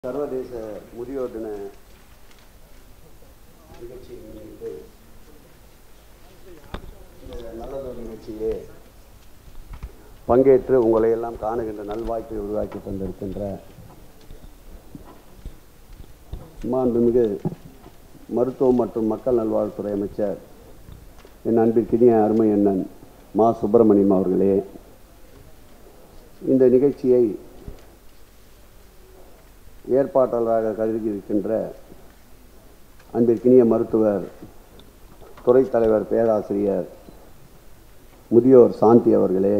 சர்வதேச முதியோர் தின நிகழ்ச்சியை முன்னிட்டு இந்த நல்லதொரு நிகழ்ச்சியிலே பங்கேற்று உங்களை எல்லாம் காணுகின்ற நல்வாய்ப்பை உருவாக்கி தந்திருக்கின்ற மாண்புமிகு மருத்துவம் மற்றும் மக்கள் நல்வாழ்வுத்துறை அமைச்சர் என் அன்பிற்கினிய அருமை அண்ணன் மா சுப்பிரமணியம் அவர்களே இந்த நிகழ்ச்சியை ஏற்பாட்டாளராக கருதி இருக்கின்ற அன்பிற்கினிய மருத்துவர் துறை தலைவர் பேராசிரியர் முதியோர் சாந்தி அவர்களே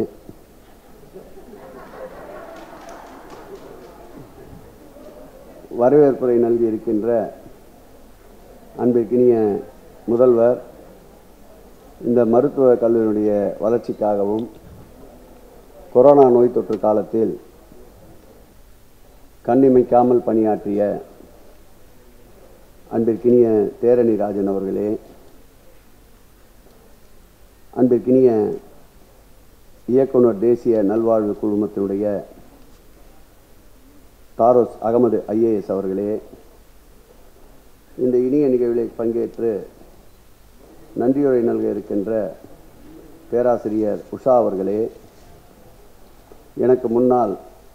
வரவேற்புரை நல்கி இருக்கின்ற அன்பிற்கினிய முதல்வர் இந்த மருத்துவக் கல்லூரியினுடைய வளர்ச்சிக்காகவும் கொரோனா நோய் தொற்று காலத்தில் கண்ணிமைக்காமல் பணியாற்றிய அன்பிற்கினிய தேரணி ராஜன் அவர்களே அன்பிற்கினிய இயக்குனர் தேசிய நல்வாழ்வு குழுமத்தினுடைய தாரோஸ் அகமது ஐஏஎஸ் அவர்களே இந்த இனிய நிகழ்வில் பங்கேற்று நன்றியுரை நல்க இருக்கின்ற பேராசிரியர் உஷா அவர்களே எனக்கு முன்னால்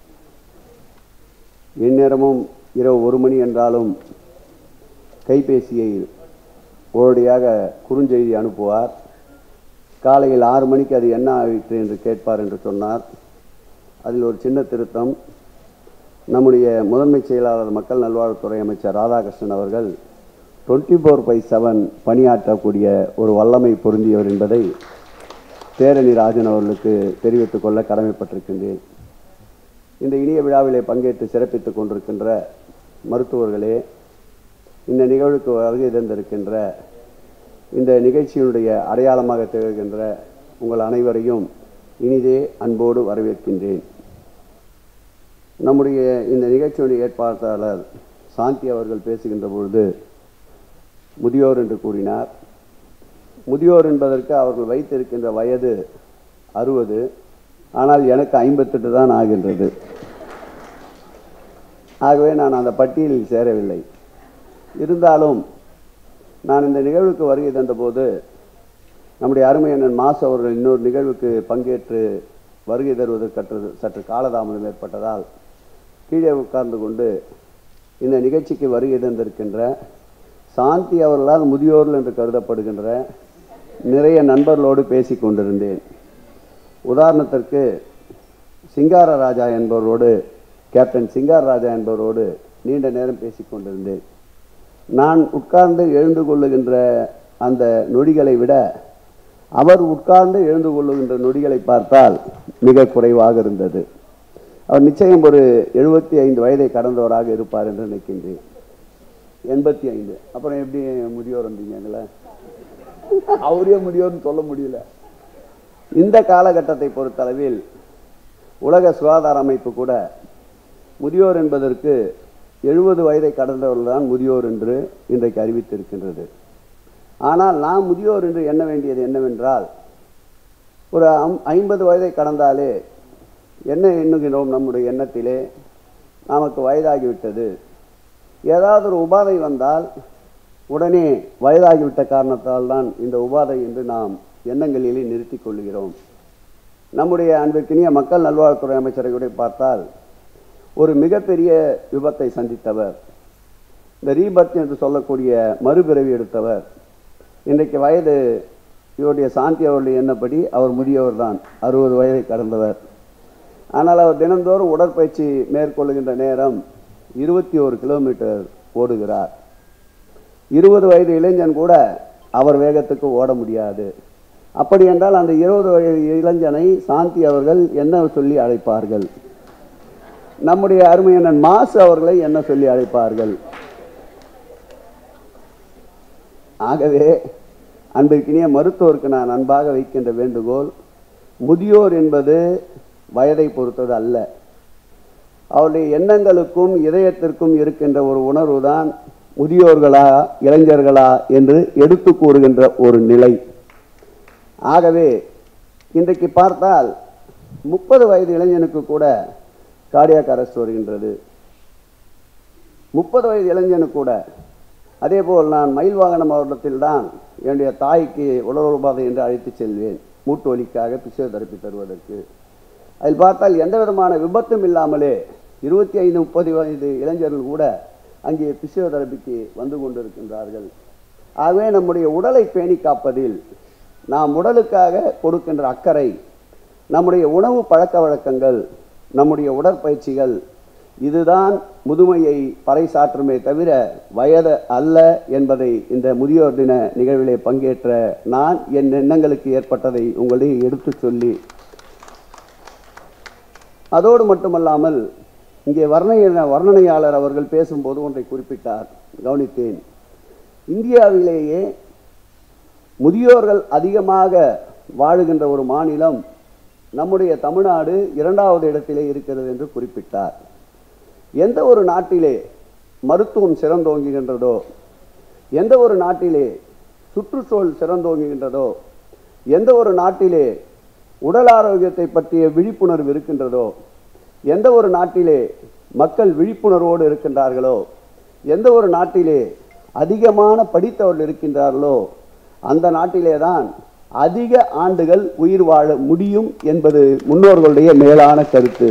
எந்நேரமும் இரவு ஒரு மணி என்றாலும் கைபேசியை உடனடியாக குறுஞ்செய்தி அனுப்புவார் காலையில் ஆறு மணிக்கு அது என்ன ஆயிற்று என்று கேட்பார் என்று சொன்னார் அதில் ஒரு சின்ன திருத்தம் நம்முடைய முதன்மை செயலாளர் மக்கள் நல்வாழ்வுத்துறை அமைச்சர் ராதாகிருஷ்ணன் அவர்கள் டுவெண்ட்டி ஃபோர் பை செவன் பணியாற்றக்கூடிய ஒரு வல்லமை பொருந்தியவர் என்பதை தேரணி ராஜன் அவர்களுக்கு தெரிவித்துக் கொள்ள கடமைப்பட்டிருக்கின்றேன் இந்த இனிய விழாவிலே பங்கேற்று சிறப்பித்துக் கொண்டிருக்கின்ற மருத்துவர்களே இந்த நிகழ்வுக்கு வருகை தந்திருக்கின்ற இந்த நிகழ்ச்சியினுடைய அடையாளமாக திகழ்கின்ற உங்கள் அனைவரையும் இனிதே அன்போடு வரவேற்கின்றேன் நம்முடைய இந்த நிகழ்ச்சியுடைய ஏற்பாட்டாளர் சாந்தி அவர்கள் பேசுகின்ற பொழுது முதியோர் என்று கூறினார் முதியோர் என்பதற்கு அவர்கள் வைத்திருக்கின்ற வயது அறுபது ஆனால் எனக்கு ஐம்பத்தெட்டு தான் ஆகின்றது ஆகவே நான் அந்த பட்டியலில் சேரவில்லை இருந்தாலும் நான் இந்த நிகழ்வுக்கு வருகை தந்தபோது நம்முடைய அருமை அண்ணன் மாசு அவர்கள் இன்னொரு நிகழ்வுக்கு பங்கேற்று வருகை தருவதற்கு சற்று காலதாமதம் ஏற்பட்டதால் கீழே உட்கார்ந்து கொண்டு இந்த நிகழ்ச்சிக்கு வருகை தந்திருக்கின்ற சாந்தி அவர்களால் முதியோர்கள் என்று கருதப்படுகின்ற நிறைய நண்பர்களோடு பேசி கொண்டிருந்தேன் உதாரணத்திற்கு சிங்கார ராஜா என்பவரோடு கேப்டன் சிங்கார ராஜா என்பவரோடு நீண்ட நேரம் பேசி கொண்டிருந்தேன் நான் உட்கார்ந்து எழுந்து கொள்ளுகின்ற அந்த நொடிகளை விட அவர் உட்கார்ந்து எழுந்து கொள்ளுகின்ற நொடிகளை பார்த்தால் மிக குறைவாக இருந்தது அவர் நிச்சயம் ஒரு எழுபத்தி ஐந்து வயதை கடந்தவராக இருப்பார் என்று நினைக்கின்றேன் எண்பத்தி ஐந்து அப்புறம் எப்படி முதியோர் வந்தீங்களா அவரே முதியோர்னு சொல்ல முடியல இந்த காலகட்டத்தை பொறுத்தளவில் உலக சுகாதார அமைப்பு கூட முதியோர் என்பதற்கு எழுபது வயதை கடந்தவர்கள் தான் முதியோர் என்று இன்றைக்கு அறிவித்திருக்கின்றது ஆனால் நாம் முதியோர் என்று எண்ண வேண்டியது என்னவென்றால் ஒரு ஐம்பது வயதை கடந்தாலே என்ன எண்ணுகிறோம் நம்முடைய எண்ணத்திலே நமக்கு வயதாகிவிட்டது ஏதாவது ஒரு உபாதை வந்தால் உடனே வயதாகிவிட்ட காரணத்தால் தான் இந்த உபாதை என்று நாம் எண்ணங்களிலே நிறுத்திக் கொள்கிறோம் நம்முடைய அன்பிற்கினிய மக்கள் நல்வாழ்வுத்துறை அமைச்சரை கூட பார்த்தால் ஒரு மிகப்பெரிய விபத்தை சந்தித்தவர் இந்த ரீபர்த் என்று சொல்லக்கூடிய மறுபிறவி எடுத்தவர் இன்றைக்கு வயது இவருடைய சாந்தி அவருடைய எண்ணப்படி அவர் முதியவர் தான் அறுபது வயதை கடந்தவர் ஆனால் அவர் தினந்தோறும் உடற்பயிற்சி மேற்கொள்ளுகின்ற நேரம் இருபத்தி ஒரு கிலோமீட்டர் ஓடுகிறார் இருபது வயது இளைஞன் கூட அவர் வேகத்துக்கு ஓட முடியாது அப்படி என்றால் அந்த இருபது வயது இளைஞனை சாந்தி அவர்கள் என்ன சொல்லி அழைப்பார்கள் நம்முடைய அருமையண்ணன் மாசு அவர்களை என்ன சொல்லி அழைப்பார்கள் ஆகவே அன்பிற்கினிய மருத்துவருக்கு நான் அன்பாக வைக்கின்ற வேண்டுகோள் முதியோர் என்பது வயதை பொறுத்தது அல்ல அவருடைய எண்ணங்களுக்கும் இதயத்திற்கும் இருக்கின்ற ஒரு உணர்வு தான் முதியோர்களா இளைஞர்களா என்று எடுத்து கூறுகின்ற ஒரு நிலை ஆகவே இன்றைக்கு பார்த்தால் முப்பது வயது இளைஞனுக்கு கூட கார்டியாக் அரெஸ்ட் வருகின்றது முப்பது வயது இளைஞனு கூட அதேபோல் நான் மயில் வாகன மாவட்டத்தில் தான் என்னுடைய தாய்க்கு உடலுபாதை என்று அழைத்து செல்வேன் மூட்டு வலிக்காக பிசியோதெரப்பி தருவதற்கு அதில் பார்த்தால் எந்த விதமான விபத்தும் இல்லாமலே இருபத்தி ஐந்து முப்பது வயது இளைஞர்கள் கூட அங்கே பிசியோதெரபிக்கு வந்து கொண்டிருக்கின்றார்கள் ஆகவே நம்முடைய உடலை பேணி காப்பதில் நாம் உடலுக்காக கொடுக்கின்ற அக்கறை நம்முடைய உணவு பழக்க வழக்கங்கள் நம்முடைய உடற்பயிற்சிகள் இதுதான் முதுமையை பறைசாற்றுமே தவிர வயது அல்ல என்பதை இந்த முதியோர் தின நிகழ்விலே பங்கேற்ற நான் என் எண்ணங்களுக்கு ஏற்பட்டதை உங்களிடையே எடுத்துச் சொல்லி அதோடு மட்டுமல்லாமல் இங்கே வர்ணனை வர்ணனையாளர் அவர்கள் பேசும்போது ஒன்றை குறிப்பிட்டார் கவனித்தேன் இந்தியாவிலேயே முதியோர்கள் அதிகமாக வாழுகின்ற ஒரு மாநிலம் நம்முடைய தமிழ்நாடு இரண்டாவது இடத்திலே இருக்கிறது என்று குறிப்பிட்டார் எந்த ஒரு நாட்டிலே மருத்துவம் சிறந்தோங்குகின்றதோ எந்த ஒரு நாட்டிலே சுற்றுச்சூழல் சிறந்தோங்குகின்றதோ எந்த ஒரு நாட்டிலே உடல் ஆரோக்கியத்தை பற்றிய விழிப்புணர்வு இருக்கின்றதோ எந்த ஒரு நாட்டிலே மக்கள் விழிப்புணர்வோடு இருக்கின்றார்களோ எந்த ஒரு நாட்டிலே அதிகமான படித்தவர்கள் இருக்கின்றார்களோ அந்த நாட்டிலே தான் அதிக ஆண்டுகள் உயிர் வாழ முடியும் என்பது முன்னோர்களுடைய மேலான கருத்து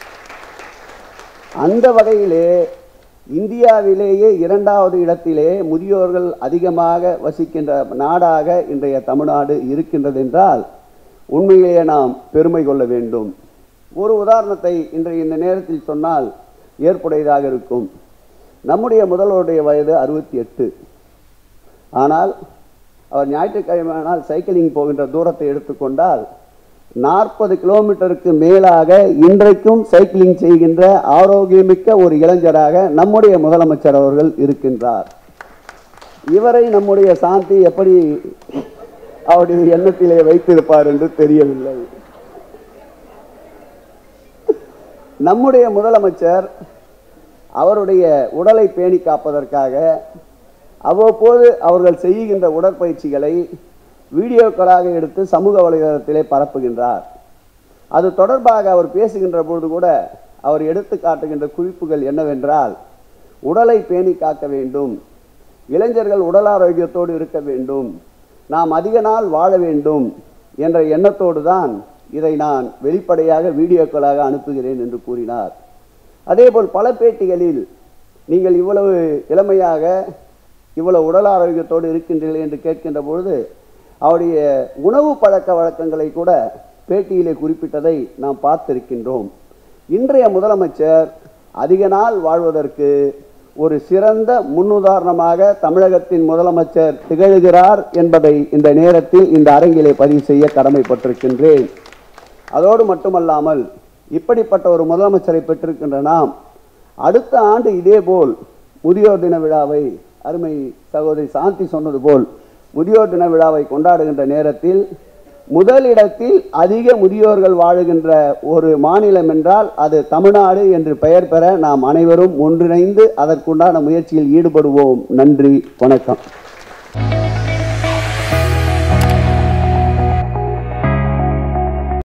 அந்த வகையிலே இந்தியாவிலேயே இரண்டாவது இடத்திலே முதியோர்கள் அதிகமாக வசிக்கின்ற நாடாக இன்றைய தமிழ்நாடு இருக்கின்றது என்றால் உண்மையிலேயே நாம் பெருமை கொள்ள வேண்டும் ஒரு உதாரணத்தை இன்றைய இந்த நேரத்தில் சொன்னால் ஏற்புடையதாக இருக்கும் நம்முடைய முதல்வருடைய வயது அறுபத்தி எட்டு ஆனால் அவர் ஞாயிற்றுக்கிழமையானால் சைக்கிளிங் போகின்ற தூரத்தை எடுத்துக்கொண்டால் நாற்பது கிலோமீட்டருக்கு மேலாக இன்றைக்கும் சைக்கிளிங் செய்கின்ற ஆரோக்கியமிக்க ஒரு இளைஞராக நம்முடைய முதலமைச்சர் அவர்கள் இருக்கின்றார் இவரை நம்முடைய சாந்தி எப்படி அவருடைய எண்ணத்திலே வைத்திருப்பார் என்று தெரியவில்லை நம்முடைய முதலமைச்சர் அவருடைய உடலை பேணி காப்பதற்காக அவ்வப்போது அவர்கள் செய்கின்ற உடற்பயிற்சிகளை வீடியோக்களாக எடுத்து சமூக வலைதளத்திலே பரப்புகின்றார் அது தொடர்பாக அவர் பேசுகின்ற பொழுது கூட அவர் எடுத்து காட்டுகின்ற குறிப்புகள் என்னவென்றால் உடலை பேணி காக்க வேண்டும் இளைஞர்கள் உடல் ஆரோக்கியத்தோடு இருக்க வேண்டும் நாம் அதிக நாள் வாழ வேண்டும் என்ற எண்ணத்தோடு தான் இதை நான் வெளிப்படையாக வீடியோக்களாக அனுப்புகிறேன் என்று கூறினார் அதேபோல் பல பேட்டிகளில் நீங்கள் இவ்வளவு இளமையாக இவ்வளவு உடல் ஆரோக்கியத்தோடு இருக்கின்றீர்கள் என்று கேட்கின்ற பொழுது அவருடைய உணவு பழக்க வழக்கங்களை கூட பேட்டியிலே குறிப்பிட்டதை நாம் பார்த்திருக்கின்றோம் இன்றைய முதலமைச்சர் அதிக நாள் வாழ்வதற்கு ஒரு சிறந்த முன்னுதாரணமாக தமிழகத்தின் முதலமைச்சர் திகழ்கிறார் என்பதை இந்த நேரத்தில் இந்த அரங்கிலே பதிவு செய்ய கடமைப்பட்டிருக்கின்றேன் அதோடு மட்டுமல்லாமல் இப்படிப்பட்ட ஒரு முதலமைச்சரை பெற்றிருக்கின்ற நாம் அடுத்த ஆண்டு இதேபோல் முதியோர் தின விழாவை அருமை சகோதரி சாந்தி சொன்னது போல் முதியோர் தின விழாவை கொண்டாடுகின்ற நேரத்தில் முதலிடத்தில் அதிக முதியோர்கள் வாழுகின்ற ஒரு மாநிலம் என்றால் அது தமிழ்நாடு என்று பெயர் பெற நாம் அனைவரும் ஒன்றிணைந்து அதற்குண்டான முயற்சியில் ஈடுபடுவோம் நன்றி வணக்கம்